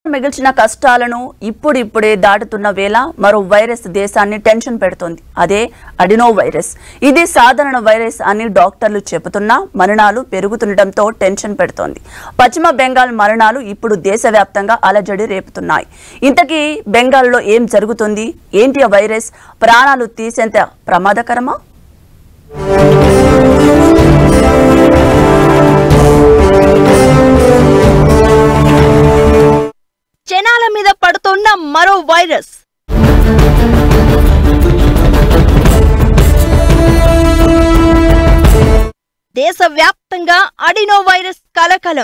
మిగిల్చిన కష్టాలను ఇప్పుడిప్పుడే దాటుతున్న వేళ మరో వైరస్ దేశాన్ని టెన్షన్ పెడుతోంది అదే అడినో వైరస్ ఇది సాధారణ వైరస్ అని డాక్టర్లు చెబుతున్నా మరణాలు పెరుగుతుండటంతో టెన్షన్ పెడుతోంది పశ్చిమ బెంగాల్ మరణాలు ఇప్పుడు దేశవ్యాప్తంగా అలజడి రేపుతున్నాయి ఇంతకీ బెంగాల్లో ఏం జరుగుతుంది ఏంటి ఆ వైరస్ ప్రాణాలు తీసేంత ప్రమాదకరమా జనాల మీద పడుతున్న మరో వైరస్ దేశవ్యాప్తంగా అడినో వైరస్ కలకలం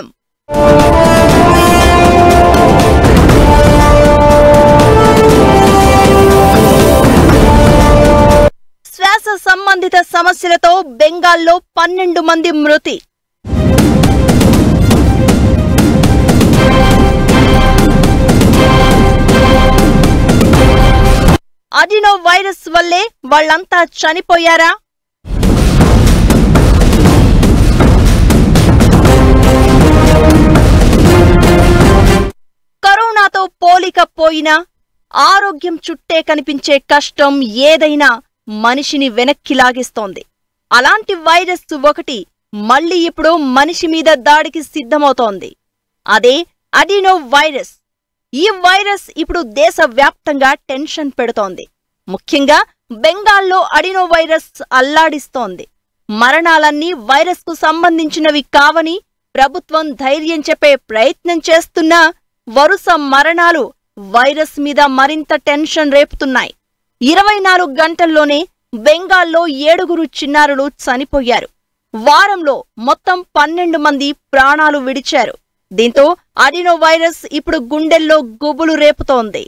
శ్వాస సంబంధిత సమస్యలతో బెంగాల్లో పన్నెండు మంది మృతి అడినో వైరస్ వల్లే వాళ్ళంతా చనిపోయారా కరోనాతో పోలిక పోయినా ఆరోగ్యం చుట్టే కనిపించే కష్టం ఏదైనా మనిషిని వెనక్కి లాగేస్తోంది అలాంటి వైరస్ ఒకటి మళ్ళీ ఇప్పుడు మనిషి మీద దాడికి సిద్ధమవుతోంది అదే అడినో వైరస్ ఈ వైరస్ ఇప్పుడు దేశవ్యాప్తంగా టెన్షన్ పెడుతోంది ముఖ్యంగా బెంగాల్లో అడినో వైరస్ అల్లాడిస్తోంది మరణాలన్నీ వైరస్కు సంబంధించినవి కావని ప్రభుత్వం ధైర్యం చెప్పే ప్రయత్నం చేస్తున్నా వరుస మరణాలు వైరస్ మీద మరింత టెన్షన్ రేపుతున్నాయి ఇరవై నాలుగు గంటల్లోనే బెంగాల్లో ఏడుగురు చిన్నారులు చనిపోయారు వారంలో మొత్తం పన్నెండు మంది ప్రాణాలు విడిచారు దీంతో అడినో వైరస్ ఇప్పుడు గుండెల్లో గుబులు రేపుతోంది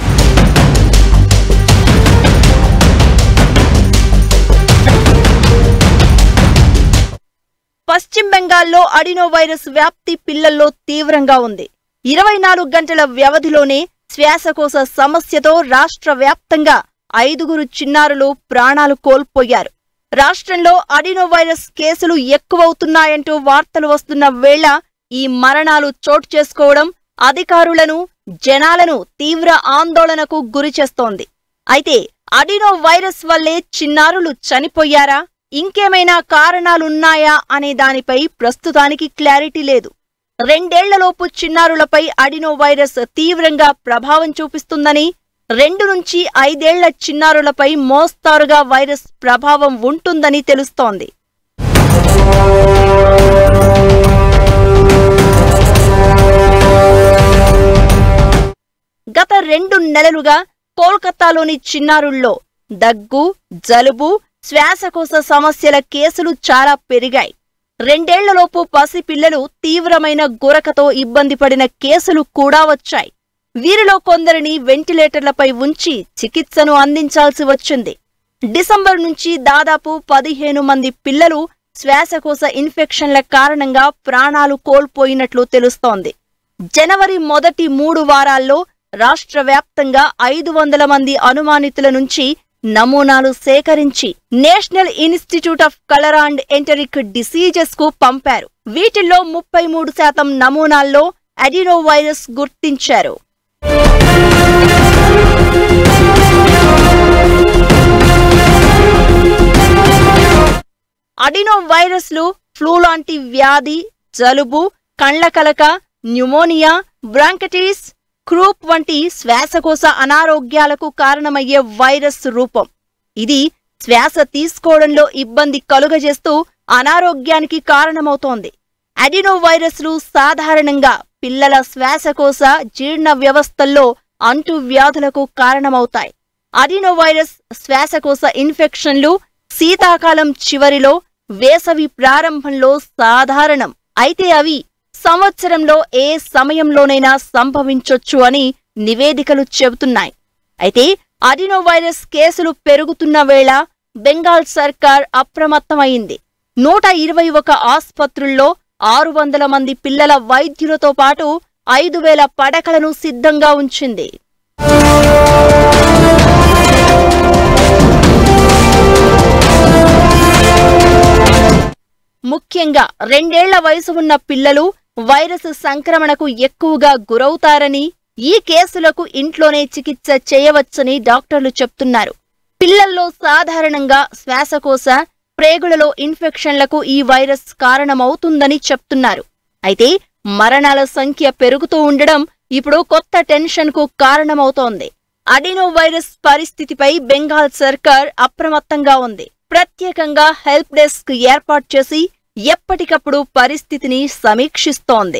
పశ్చిమ బెంగాల్లో అడినో వైరస్ వ్యాప్తి పిల్లల్లో తీవ్రంగా ఉంది ఇరవై నాలుగు గంటల వ్యవధిలోనే శ్వాసకోశ సమస్యతో రాష్ట్ర వ్యాప్తంగా ఐదుగురు చిన్నారులు ప్రాణాలు కోల్పోయారు రాష్ట్రంలో అడినో వైరస్ కేసులు ఎక్కువవుతున్నాయంటూ వార్తలు వస్తున్న వేళ ఈ మరణాలు చోటు చేసుకోవడం అధికారులను జనాలను తీవ్ర ఆందోళనకు గురిచేస్తోంది అయితే అడినో వైరస్ వల్లే చిన్నారులు చనిపోయారా ఇంకేమైనా కారణాలున్నాయా అనే దానిపై ప్రస్తుతానికి క్లారిటీ లేదు రెండేళ్లలోపు చిన్నారులపై అడినో వైరస్ తీవ్రంగా ప్రభావం చూపిస్తుందని రెండు నుంచి ఐదేళ్ల చిన్నారులపై మోస్తారుగా వైరస్ ప్రభావం ఉంటుందని తెలుస్తోంది గత రెండు నెలలుగా కోల్కతాలోని చిన్నారుల్లో దగ్గు జలుబు శ్వాసకోశ సమస్యల కేసులు చాలా పెరిగాయి రెండేళ్లలోపు పసిపిల్లలు తీవ్రమైన గురకతో ఇబ్బంది పడిన కేసులు కూడా వచ్చాయి వీరిలో కొందరిని వెంటిలేటర్లపై ఉంచి చికిత్సను అందించాల్సి వచ్చింది డిసెంబర్ నుంచి దాదాపు పదిహేను మంది పిల్లలు శ్వాసకోశ ఇన్ఫెక్షన్ల కారణంగా ప్రాణాలు కోల్పోయినట్లు తెలుస్తోంది జనవరి మొదటి మూడు వారాల్లో రాష్ట్ర వ్యాప్తంగా ఐదు వందల మంది అనుమానితుల నుంచి నమూనాలు సేకరించి National Institute of Cholera and Enteric Diseases కు పంపారు వీటిల్లో ముప్పై మూడు శాతం నమూనాల్లో అడినో వైరస్ గుర్తించారు అడినో వైరస్లు ఫ్లూ లాంటి వ్యాధి జలుబు కండ్లకలక న్యూమోనియా బ్రాంకటిస్ క్రూప్ వంటి శ్వాసకోశ అనారోగ్యాలకు కారణమయ్యే వైరస్ రూపం ఇది శ్వాస తీసుకోవడంలో ఇబ్బంది కలుగజేస్తూ అనారోగ్యానికి కారణమవుతోంది అడినో వైరస్లు సాధారణంగా పిల్లల శ్వాసకోశ జీర్ణ వ్యవస్థల్లో అంటు వ్యాధులకు కారణమవుతాయి అడినో వైరస్ శ్వాసకోశ ఇన్ఫెక్షన్లు శీతాకాలం చివరిలో వేసవి ప్రారంభంలో సాధారణం అయితే అవి సంవత్సరంలో ఏ సమయంలోనైనా సంభవించొచ్చు అని నివేదికలు చెబుతున్నాయి అయితే అడినో వైరస్ కేసులు పెరుగుతున్న వేళ బెంగాల్ సర్కార్ అప్రమత్తమైంది నూట ఇరవై ఒక ఆస్పత్రుల్లో ఆరు వందల మంది పిల్లల వైద్యులతో పాటు ఐదు వేల పడకలను సిద్ధంగా ఉంచింది ముఖ్యంగా రెండేళ్ల వయసు ఉన్న పిల్లలు వైరస్ సంక్రమణకు ఎక్కువగా గురవుతారని ఈ కేసులకు ఇంట్లోనే చికిత్స చేయవచ్చని డాక్టర్లు చెప్తున్నారు పిల్లల్లో సాధారణంగా శ్వాసకోశ ప్రేగులలో ఇన్ఫెక్షన్లకు ఈ వైరస్ కారణమవుతుందని చెప్తున్నారు అయితే మరణాల సంఖ్య పెరుగుతూ ఉండడం ఇప్పుడు కొత్త టెన్షన్ కు కారణమవుతోంది అడినో వైరస్ పరిస్థితిపై బెంగాల్ సర్కార్ అప్రమత్తంగా ఉంది ప్రత్యేకంగా హెల్ప్ డెస్క్ ఏర్పాటు చేసి ఎప్పటికప్పుడు పరిస్థితిని సమీక్షిస్తోంది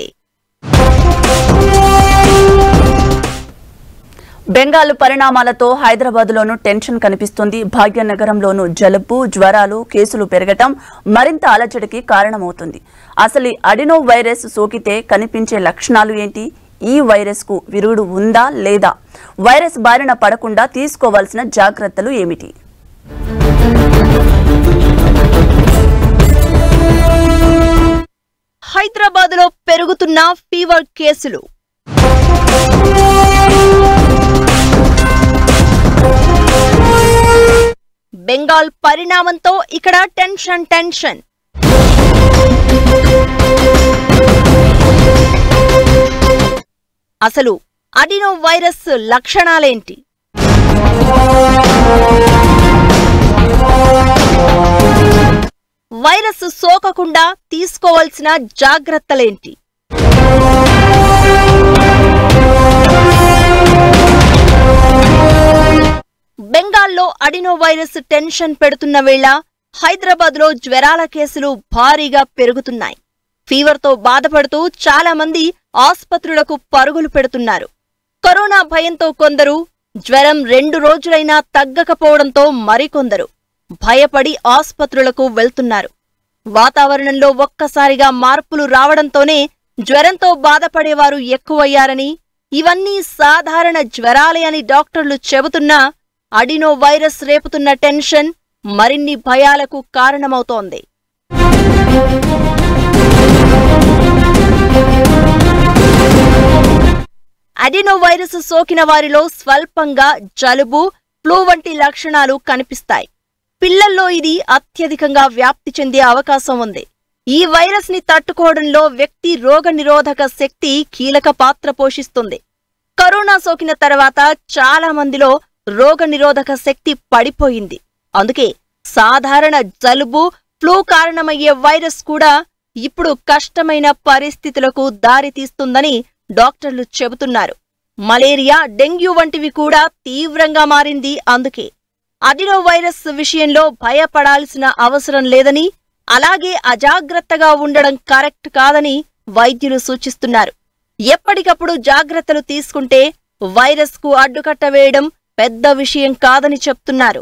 బెంగాల్ పరిణామాలతో హైదరాబాద్లోనూ టెన్షన్ కనిపిస్తుంది భాగ్యనగరంలోనూ జలుబు జ్వరాలు కేసులు పెరగటం మరింత అలజడికి కారణమవుతుంది అసలు ఈ అడినో వైరస్ సోకితే కనిపించే లక్షణాలు ఏంటి ఈ వైరస్ కు విరుగుడు ఉందా లేదా వైరస్ బారిన పడకుండా తీసుకోవాల్సిన జాగ్రత్తలు ఏమిటి హైదరాబాద్లో పెరుగుతున్న ఫీవర్ కేసులు బెంగాల్ పరిణామంతో ఇక్కడ టెన్షన్ టెన్షన్ అసలు అడినో వైరస్ లక్షణాలేంటి వైరస్ సోకకుండా తీసుకోవాల్సిన జాగ్రత్తలేంటి బెంగాల్లో అడినో వైరస్ టెన్షన్ పెడుతున్న వేళ హైదరాబాద్లో జ్వరాల కేసులు భారీగా పెరుగుతున్నాయి ఫీవర్తో బాధపడుతూ చాలా మంది ఆస్పత్రులకు పరుగులు పెడుతున్నారు కరోనా భయంతో కొందరు జ్వరం రెండు రోజులైనా తగ్గకపోవడంతో మరికొందరు భయపడి ఆస్పత్రులకు వెళ్తున్నారు వాతావరణంలో ఒక్కసారిగా మార్పులు రావడంతోనే జ్వరంతో బాధపడేవారు ఎక్కువయ్యారని ఇవన్నీ సాధారణ జ్వరాలే అని డాక్టర్లు చెబుతున్నా అడినో వైరస్ రేపుతున్న టెన్షన్ మరిన్ని భయాలకు కారణమవుతోంది అడినో వైరస్ సోకిన వారిలో స్వల్పంగా జలుబు ఫ్లూ వంటి లక్షణాలు కనిపిస్తాయి పిల్లల్లో ఇది అత్యధికంగా వ్యాప్తి చెందే అవకాశం ఉంది ఈ వైరస్ ని తట్టుకోవడంలో వ్యక్తి రోగనిరోధక శక్తి కీలక పాత్ర పోషిస్తుంది కరోనా సోకిన తర్వాత చాలా మందిలో రోగనిరోధక శక్తి పడిపోయింది అందుకే సాధారణ జలుబు ఫ్లూ కారణమయ్యే వైరస్ కూడా ఇప్పుడు కష్టమైన పరిస్థితులకు దారితీస్తుందని డాక్టర్లు చెబుతున్నారు మలేరియా డెంగ్యూ వంటివి కూడా తీవ్రంగా మారింది అందుకే అడినో వైరస్ విషయంలో భయపడాల్సిన అవసరం లేదని అలాగే అజాగ్రత్తగా ఉండడం కరెక్ట్ కాదని వైద్యులు సూచిస్తున్నారు ఎప్పటికప్పుడు జాగ్రత్తలు తీసుకుంటే వైరస్ కు అడ్డుకట్ట వేయడం పెద్ద విషయం కాదని చెప్తున్నారు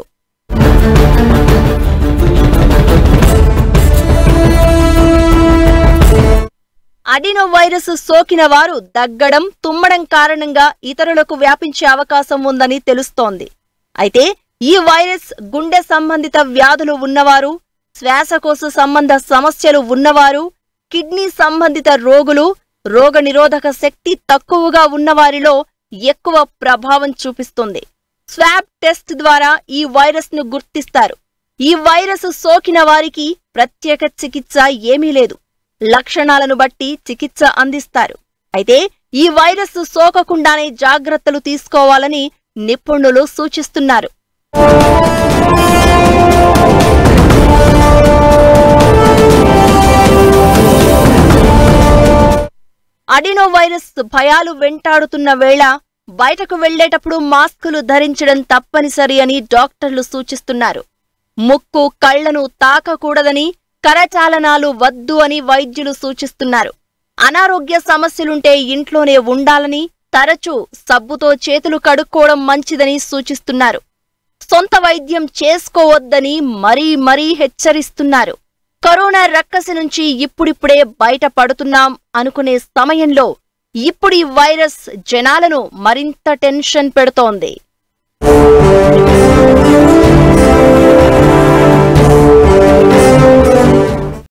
అడినో వైరస్ సోకిన వారు దగ్గడం తుమ్మడం కారణంగా ఇతరులకు వ్యాపించే అవకాశం ఉందని తెలుస్తోంది అయితే ఈ వైరస్ గుండె సంబంధిత వ్యాధులు ఉన్నవారు శ్వాసకోశ సంబంధ సమస్యలు ఉన్నవారు కిడ్నీ సంబంధిత రోగులు రోగనిరోధక శక్తి తక్కువగా ఉన్నవారిలో ఎక్కువ ప్రభావం చూపిస్తుంది స్వాబ్ టెస్ట్ ద్వారా ఈ వైరస్ ను గుర్తిస్తారు ఈ వైరస్ సోకిన వారికి ప్రత్యేక చికిత్స ఏమీ లేదు లక్షణాలను బట్టి చికిత్స అందిస్తారు అయితే ఈ వైరస్ సోకకుండానే జాగ్రత్తలు తీసుకోవాలని నిపుణులు సూచిస్తున్నారు అడినో వైరస్ భయాలు వెంటాడుతున్న వేళ బయటకు వెళ్లేటప్పుడు మాస్కులు ధరించడం తప్పనిసరి అని డాక్టర్లు సూచిస్తున్నారు ముక్కు కళ్లను తాకకూడదని కరచాలనాలు వద్దు అని వైద్యులు సూచిస్తున్నారు అనారోగ్య సమస్యలుంటే ఇంట్లోనే ఉండాలని తరచూ సబ్బుతో చేతులు కడుక్కోవడం మంచిదని సూచిస్తున్నారు సొంత వైద్యం చేసుకోవద్దని మరీ మరీ హెచ్చరిస్తున్నారు కరోనా రక్కసి నుంచి ఇప్పుడిప్పుడే బయటపడుతున్నాం అనుకునే సమయంలో ఇప్పుడు ఈ వైరస్ జనాలను మరింత టెన్షన్ పెడుతోంది